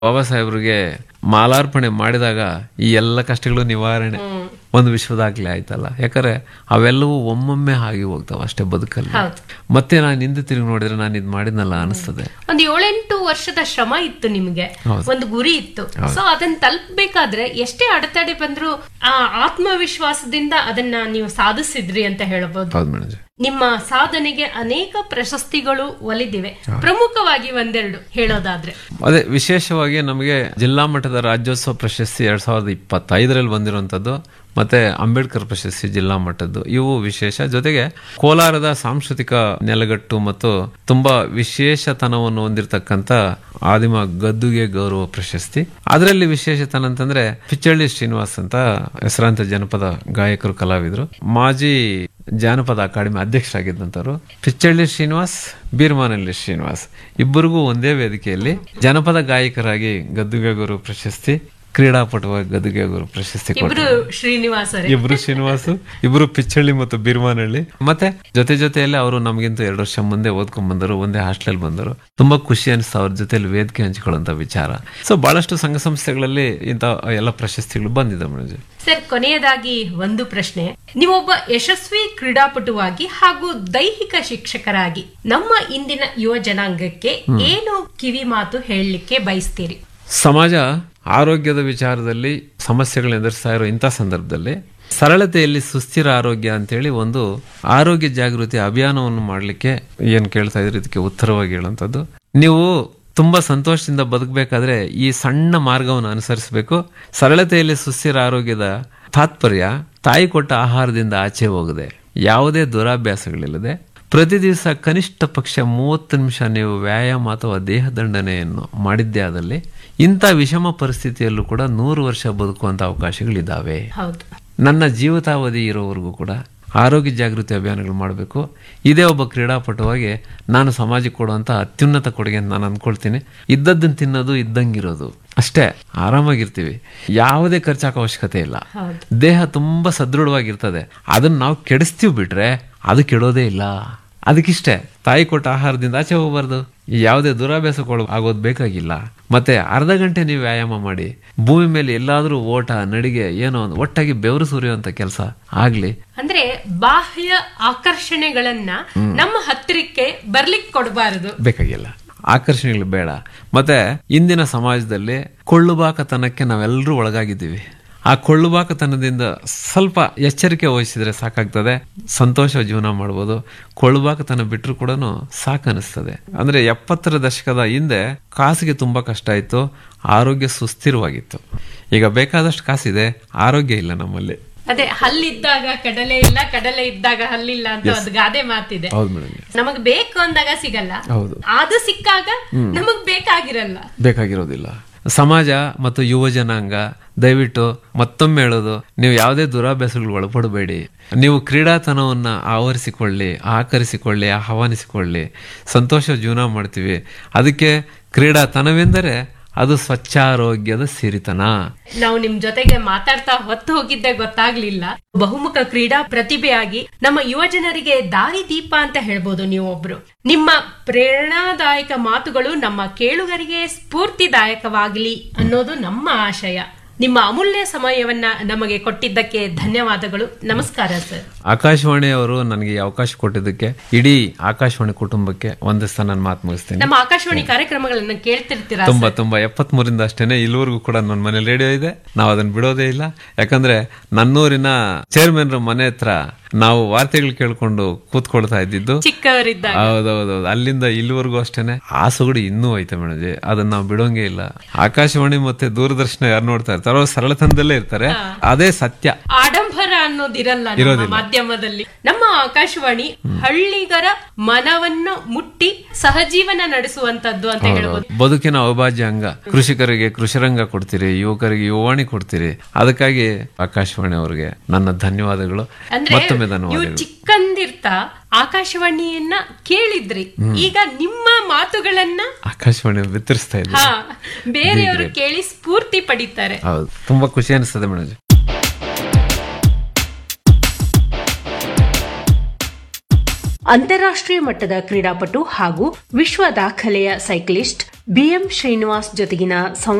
ಬಾಬಾ ಸಾಹೇಬ್ರಿಗೆ ಮಾಲಾರ್ಪಣೆ ಮಾಡಿದಾಗ ಈ ಎಲ್ಲ ಕಷ್ಟಗಳು ನಿವಾರಣೆ ಒಂದು ವಿಶ್ವದಾಗ್ಲಿ ಆಯ್ತಲ್ಲ ಯಾಕಂದ್ರೆ ಅವೆಲ್ಲವೂ ಒಮ್ಮೊಮ್ಮೆ ಆಗಿ ಹೋಗ್ತಾವ ಅಷ್ಟೇ ಬದುಕಲ್ಲಿ ಹೌದು. ಮತ್ತೆ ನಾನು ಹಿಂದೆ ತಿರುಗಿ ನೋಡಿದ್ರೆ ನಾನು ಇದು ಮಾಡಿದ್ನಲ್ಲ ಅನಿಸ್ತದೆ ಒಂದು ಏಳೆಂಟು ವರ್ಷದ ಶ್ರಮ ಇತ್ತು ನಿಮ್ಗೆ ಒಂದು ಗುರಿ ಇತ್ತು ಸೊ ಅದನ್ನ ತಲುಪಬೇಕಾದ್ರೆ ಎಷ್ಟೇ ಅಡೆತಡೆ ಬಂದ್ರು ಆ ಆತ್ಮವಿಶ್ವಾಸದಿಂದ ಅದನ್ನ ನೀವು ಸಾಧಿಸಿದ್ರಿ ಅಂತ ಹೇಳಬಹುದು ಹೌದು ಮೇಡಮ್ ನಿಮ್ಮ ಸಾಧನೆಗೆ ಅನೇಕ ಪ್ರಶಸ್ತಿಗಳು ಒಲಿದಿವೆ ಪ್ರಮುಖವಾಗಿ ಒಂದೆರಡು ಹೇಳೋದಾದ್ರೆ ಅದೇ ವಿಶೇಷವಾಗಿ ನಮಗೆ ಜಿಲ್ಲಾ ಮಟ್ಟದ ರಾಜ್ಯೋತ್ಸವ ಪ್ರಶಸ್ತಿ ಎರಡ್ ಸಾವಿರದ ಇಪ್ಪತ್ತೈದರಲ್ಲಿ ಬಂದಿರುವಂತದ್ದು ಮತ್ತೆ ಅಂಬೇಡ್ಕರ್ ಪ್ರಶಸ್ತಿ ಜಿಲ್ಲಾ ಮಟ್ಟದ್ದು ಇವು ವಿಶೇಷ ಜೊತೆಗೆ ಕೋಲಾರದ ಸಾಂಸ್ಕೃತಿಕ ನೆಲೆಗಟ್ಟು ಮತ್ತು ತುಂಬಾ ವಿಶೇಷತನವನ್ನು ಹೊಂದಿರತಕ್ಕಂತ ಆದಿಮ ಗದ್ದುಗೆ ಗೌರವ ಪ್ರಶಸ್ತಿ ಅದರಲ್ಲಿ ವಿಶೇಷತನ ಅಂತಂದ್ರೆ ಪಿಚ್ಚಳ್ಳಿ ಶ್ರೀನಿವಾಸ್ ಅಂತ ಹೆಸರಾಂತ ಜನಪದ ಗಾಯಕರು ಕಲಾವಿದರು ಮಾಜಿ ಜಾನಪದ ಅಕಾಡೆಮಿ ಅಧ್ಯಕ್ಷರಾಗಿದ್ದಂತವರು ಪಿಚ್ಚಳ್ಳಿ ಶ್ರೀನಿವಾಸ್ ಬೀರ್ಮಾನಳ್ಳಿ ಶ್ರೀನಿವಾಸ್ ಇಬ್ಬರಿಗೂ ಒಂದೇ ವೇದಿಕೆಯಲ್ಲಿ ಜನಪದ ಗಾಯಕರಾಗಿ ಗದ್ದುಗೆ ಗುರು ಪ್ರಶಸ್ತಿ ಕ್ರೀಡಾಪಟುವಾಗಿ ಗದ್ದುಗೆ ಗುರು ಪ್ರಶಸ್ತಿ ಕೊಟ್ಟರು ಇಬ್ರು ಶ್ರೀನಿವಾಸರೇ ಇಬ್ರು ಶ್ರೀನಿವಾಸು ಇಬ್ರು ಪಿಚ್ಚಳ್ಳಿ ಮತ್ತು ಬೀರ್ಮಾನಹಳ್ಳಿ ಮತ್ತೆ ಜೊತೆ ಜೊತೆಯಲ್ಲಿ ಅವರು ನಮಗಿಂತ ಎರಡು ವರ್ಷ ಮುಂದೆ ಓದ್ಕೊಂಡ್ ಬಂದರು ಒಂದೇ ಹಾಸ್ಟೆಲ್ ಬಂದರು ತುಂಬಾ ಖುಷಿ ಅನಿಸ್ತು ಅವ್ರ ಜೊತೆಲಿ ವೇದಿಕೆ ಹಂಚಿಕೊಳ್ಳುವಂತ ವಿಚಾರ ಸೊ ಬಹಳಷ್ಟು ಸಂಘ ಸಂಸ್ಥೆಗಳಲ್ಲಿ ಇಂಥ ಎಲ್ಲ ಪ್ರಶಸ್ತಿಗಳು ಬಂದಿದೆ ಮೇಡಮ್ ಸರ್ ಕೊನೆಯದಾಗಿ ಒಂದು ಪ್ರಶ್ನೆ ನೀವೊಬ್ಬ ಯಶಸ್ವಿ ಕ್ರೀಡಾಪಟುವಾಗಿ ಹಾಗೂ ದೈಹಿಕ ಶಿಕ್ಷಕರಾಗಿ ನಮ್ಮ ಇಂದಿನ ಯುವ ಜನಾಂಗಕ್ಕೆ ಏನು ಕಿವಿ ಮಾತು ಹೇಳಲಿಕ್ಕೆ ಬಯಸ್ತೀರಿ ಸಮಾಜ ಆರೋಗ್ಯದ ವಿಚಾರದಲ್ಲಿ ಸಮಸ್ಯೆಗಳನ್ನ ಎದುರಿಸ್ತಾ ಇರೋ ಇಂಥ ಸಂದರ್ಭದಲ್ಲಿ ಸರಳತೆಯಲ್ಲಿ ಸುಸ್ಥಿರ ಆರೋಗ್ಯ ಅಂತೇಳಿ ಒಂದು ಆರೋಗ್ಯ ಜಾಗೃತಿ ಅಭಿಯಾನವನ್ನು ಮಾಡಲಿಕ್ಕೆ ಏನ್ ಕೇಳ್ತಾ ಇದ್ರಿ ಇದಕ್ಕೆ ಉತ್ತರವಾಗಿ ಹೇಳುವಂಥದ್ದು ನೀವು ತುಂಬಾ ಸಂತೋಷದಿಂದ ಬದುಕಬೇಕಾದ್ರೆ ಈ ಸಣ್ಣ ಮಾರ್ಗವನ್ನು ಅನುಸರಿಸಬೇಕು ಸರಳತೆಯಲ್ಲಿ ಸುಸ್ಥಿರ ಆರೋಗ್ಯದ ತಾತ್ಪರ್ಯ ತಾಯಿ ಕೊಟ್ಟ ಆಹಾರದಿಂದ ಆಚೆ ಹೋಗದೆ ಯಾವುದೇ ದುರಾಭ್ಯಾಸಗಳಿಲ್ಲದೆ ಪ್ರತಿ ದಿವಸ ಕನಿಷ್ಠ ಪಕ್ಷ ಮೂವತ್ತು ನಿಮಿಷ ನೀವು ವ್ಯಾಯಾಮ ಅಥವಾ ದೇಹ ದಂಡನೆಯನ್ನು ಮಾಡಿದ್ದೇ ಆದಲ್ಲಿ ಇಂಥ ವಿಷಮ ಪರಿಸ್ಥಿತಿಯಲ್ಲೂ ಕೂಡ ನೂರು ವರ್ಷ ಬದುಕುವಂತ ಅವಕಾಶಗಳಿದ್ದಾವೆ ಹೌದು ನನ್ನ ಜೀವಿತಾವಧಿ ಇರೋವರೆಗೂ ಕೂಡ ಆರೋಗ್ಯ ಜಾಗೃತಿ ಅಭಿಯಾನಗಳು ಮಾಡಬೇಕು ಇದೇ ಒಬ್ಬ ಕ್ರೀಡಾಪಟುವಾಗಿ ನಾನು ಸಮಾಜಕ್ಕೆ ಕೊಡುವಂತ ಅತ್ಯುನ್ನತ ಕೊಡುಗೆ ಅಂತ ನಾನು ಅಂದ್ಕೊಳ್ತೀನಿ ಇದ್ದದ್ದನ್ನು ತಿನ್ನೋದು ಇದ್ದಂಗಿರೋದು ಅಷ್ಟೇ ಆರಾಮಾಗಿರ್ತೀವಿ ಯಾವುದೇ ಖರ್ಚಾಕ ಅವಶ್ಯಕತೆ ಇಲ್ಲ ಹೌದು ದೇಹ ತುಂಬಾ ಸದೃಢವಾಗಿರ್ತದೆ ಅದನ್ನ ನಾವು ಕೆಡಿಸ್ತೀವಿ ಬಿಟ್ರೆ ಅದು ಕೆಡೋದೇ ಇಲ್ಲ ಅದಕ್ಕಿಷ್ಟೇ ತಾಯಿ ಕೊಟ್ಟ ಆಹಾರದಿಂದ ಆಚೆ ಹೋಗಬಾರ್ದು ಯಾವುದೇ ದುರಾಭ್ಯಾಸಗಳು ಆಗೋದು ಬೇಕಾಗಿಲ್ಲ ಮತ್ತೆ ಅರ್ಧ ಗಂಟೆ ನೀವು ವ್ಯಾಯಾಮ ಮಾಡಿ ಭೂಮಿ ಮೇಲೆ ಎಲ್ಲಾದ್ರೂ ಓಟ ನಡಿಗೆ ಏನೋ ಒಂದು ಒಟ್ಟಾಗಿ ಬೆವರು ಸುರಿಯುವಂತ ಕೆಲಸ ಆಗ್ಲಿ ಅಂದ್ರೆ ಬಾಹ್ಯ ಆಕರ್ಷಣೆಗಳನ್ನ ನಮ್ಮ ಹತ್ತಿರಕ್ಕೆ ಬರ್ಲಿಕ್ಕೆ ಕೊಡಬಾರದು ಬೇಕಾಗಿಲ್ಲ ಆಕರ್ಷಣೆಗಳು ಬೇಡ ಮತ್ತೆ ಇಂದಿನ ಸಮಾಜದಲ್ಲಿ ಕೊಳ್ಳುಬಾಕತನಕ್ಕೆ ನಾವೆಲ್ಲರೂ ಒಳಗಾಗಿದ್ದೀವಿ ಆ ಕೊಳ್ಳುಬಾಕತನದಿಂದ ಸ್ವಲ್ಪ ಎಚ್ಚರಿಕೆ ವಹಿಸಿದ್ರೆ ಸಾಕಾಗ್ತದೆ ಸಂತೋಷ ಜೀವನ ಮಾಡ್ಬೋದು ಕೊಳ್ಳುಬಾಕತನ ಬಿಟ್ಟರು ಕೂಡ ಸಾಕನಿಸ್ತದೆ ಅಂದ್ರೆ ಎಪ್ಪತ್ತರ ದಶಕದ ಹಿಂದೆ ಕಾಸಿಗೆ ತುಂಬಾ ಕಷ್ಟ ಇತ್ತು ಆರೋಗ್ಯ ಸುಸ್ಥಿರವಾಗಿತ್ತು ಈಗ ಬೇಕಾದಷ್ಟು ಕಾಸಿದೆ ಆರೋಗ್ಯ ಇಲ್ಲ ನಮ್ಮಲ್ಲಿ ಅದೇ ಹಲ್ಲಿದ್ದಾಗ ಕಡಲೆ ಇಲ್ಲ ಕಡಲೆ ಇದ್ದಾಗ ಹಲ್ಲಿಲ್ಲ ಅಂತ ಒಂದು ಗಾದೆ ಮಾತಿದೆ ಹೌದು ಮೇಡಮ್ ನಮಗ್ ಬೇಕು ಅಂದಾಗ ಸಿಗಲ್ಲ ಹೌದು ಅದು ಸಿಕ್ಕಾಗ ನಮಗ್ ಬೇಕಾಗಿರಲ್ಲ ಬೇಕಾಗಿರೋದಿಲ್ಲ ಸಮಾಜ ಮತ್ತು ಯುವ ಜನಾಂಗ ದಯವಿಟ್ಟು ಮತ್ತೊಮ್ಮೆ ಹೇಳೋದು ನೀವು ಯಾವುದೇ ದುರಾಭ್ಯಾಸಗಳು ಒಳಪಡಬೇಡಿ ನೀವು ಕ್ರೀಡಾತನವನ್ನ ಆವರಿಸಿಕೊಳ್ಳಿ ಆಕರಿಸಿಕೊಳ್ಳಿ ಆಹ್ವಾನಿಸಿಕೊಳ್ಳಿ ಸಂತೋಷ ಜೀವನ ಮಾಡ್ತೀವಿ ಅದಕ್ಕೆ ಕ್ರೀಡಾತನವೆಂದರೆ ಅದು ಸ್ವಚ್ಛಾರೋಗ್ಯದ ಸಿರಿತನ ನಾವು ನಿಮ್ ಜೊತೆಗೆ ಮಾತಾಡ್ತಾ ಹೊತ್ತು ಹೋಗಿದ್ದೆ ಗೊತ್ತಾಗ್ಲಿಲ್ಲ ಬಹುಮುಖ ಕ್ರೀಡಾ ಪ್ರತಿಭೆಯಾಗಿ ನಮ್ಮ ಯುವ ಜನರಿಗೆ ದಾರಿ ದೀಪ ಅಂತ ಹೇಳ್ಬೋದು ನೀವು ಒಬ್ರು ನಿಮ್ಮ ಪ್ರೇರಣಾದಾಯಕ ಮಾತುಗಳು ನಮ್ಮ ಕೇಳುಗರಿಗೆ ಸ್ಫೂರ್ತಿದಾಯಕವಾಗಲಿ ಅನ್ನೋದು ನಮ್ಮ ಆಶಯ ನಿಮ್ಮ ಅಮೂಲ್ಯ ಸಮಯವನ್ನ ನಮಗೆ ಕೊಟ್ಟಿದ್ದಕ್ಕೆ ಧನ್ಯವಾದಗಳು ನಮಸ್ಕಾರ ಸರ್ ಆಕಾಶವಾಣಿಯವರು ನನಗೆ ಈ ಅವಕಾಶ ಕೊಟ್ಟಿದ್ದಕ್ಕೆ ಇಡೀ ಆಕಾಶವಾಣಿ ಕುಟುಂಬಕ್ಕೆ ಒಂದಿಸ್ತಾ ನಾನು ಮಾತು ಮುಗಿಸ್ತೀನಿ ನಮ್ಮ ಆಕಾಶವಾಣಿ ಕಾರ್ಯಕ್ರಮಗಳನ್ನ ಕೇಳ್ತಿರ್ತೀರಾ ತುಂಬಾ ತುಂಬಾ ಎಪ್ಪತ್ತ್ ಮೂರಿಂದ ಅಷ್ಟೇನೆ ಇಲ್ಲಿವರೆಗೂ ಕೂಡ ನನ್ನ ಮನೇಲಿ ರೇಡಿಯೋ ಇದೆ ನಾವು ಅದನ್ನ ಬಿಡೋದೇ ಇಲ್ಲ ಯಾಕಂದ್ರೆ ನನ್ನೂರಿನ ಚೇರ್ಮನ್ ಮನೆ ಹತ್ರ ನಾವು ವಾರ್ತೆಗಳು ಕೇಳ್ಕೊಂಡು ಕೂತ್ಕೊಳ್ತಾ ಇದ್ದಿದ್ದು ಚಿಕ್ಕವರಿದ್ದಾಗ ಹೌದೌದೌದು ಅಲ್ಲಿಂದ ಇಲ್ಲಿವರೆಗೂ ಅಷ್ಟೇನೆ ಆ ಸೊಗಡು ಇನ್ನೂ ಐತೆ ಮೇಡಮ್ ಅದನ್ನ ನಾವು ಬಿಡೋಂಗೆ ಇಲ್ಲ ಆಕಾಶವಾಣಿ ಮತ್ತೆ ದೂರದರ್ಶನ ಯಾರು ನೋಡ್ತಾ ಇರ್ತಾರೋ ಅವ್ರು ಸರಳತನದಲ್ಲೇ ಇರ್ತಾರೆ ಅದೇ ಸತ್ಯ ಆಡಂಬರ ಅನ್ನೋದಿರಲ್ಲ ನಮ್ಮ ಮಾಧ್ಯಮದಲ್ಲಿ ನಮ್ಮ ಆಕಾಶವಾಣಿ ಹಳ್ಳಿಗರ ಮನವನ್ನು ಮುಟ್ಟಿ ಸಹಜೀವನ ನಡೆಸುವಂತದ್ದು ಅಂತ ಹೇಳ್ಬೋದು ಬದುಕಿನ ಅವಿಭಾಜ್ಯ ಅಂಗ ಕೃಷಿಕರಿಗೆ ಕೃಷಿರಂಗ ಕೊಡ್ತೀರಿ ಯುವಕರಿಗೆ ಯುವಾಣಿ ಕೊಡ್ತೀರಿ ಅದಕ್ಕಾಗಿ ಆಕಾಶವಾಣಿ ಅವರಿಗೆ ನನ್ನ ಧನ್ಯವಾದಗಳು ಅಂದ್ರೆ ಮತ್ತೊಮ್ಮೆ ನೀವು ಧನ್ಯವಾದಗಳು ಚಿಕ್ಕಂದಿರ್ತಾ ಆಕಾಶವಾಣಿಯನ್ನ ಕೇಳಿದ್ರಿ ಈಗ ನಿಮ್ಮ ಮಾತುಗಳನ್ನ ಆಕಾಶವಾಣಿ ಬಿತ್ತರಿಸ್ತಾ ಇದ್ದೀವಿ ಹಾ ಬೇರೆಯವರು ಕೇಳಿ ಸ್ಫೂರ್ತಿ ಪಡಿತಾರೆ ಹೌದು ತುಂಬಾ ಖುಷಿ ಅನಿಸ್ತದೆ ಮೇಡಮ್ ಅಂತಾರಾಷ್ಟ್ರೀಯ ಮಟ್ಟದ ಕ್ರೀಡಾಪಟು ಹಾಗೂ ವಿಶ್ವ ದಾಖಲೆಯ ಸೈಕ್ಲಿಸ್ಟ್ ಬಿಎಂ ಶ್ರೀನಿವಾಸ್ ಜೊತೆಗಿನ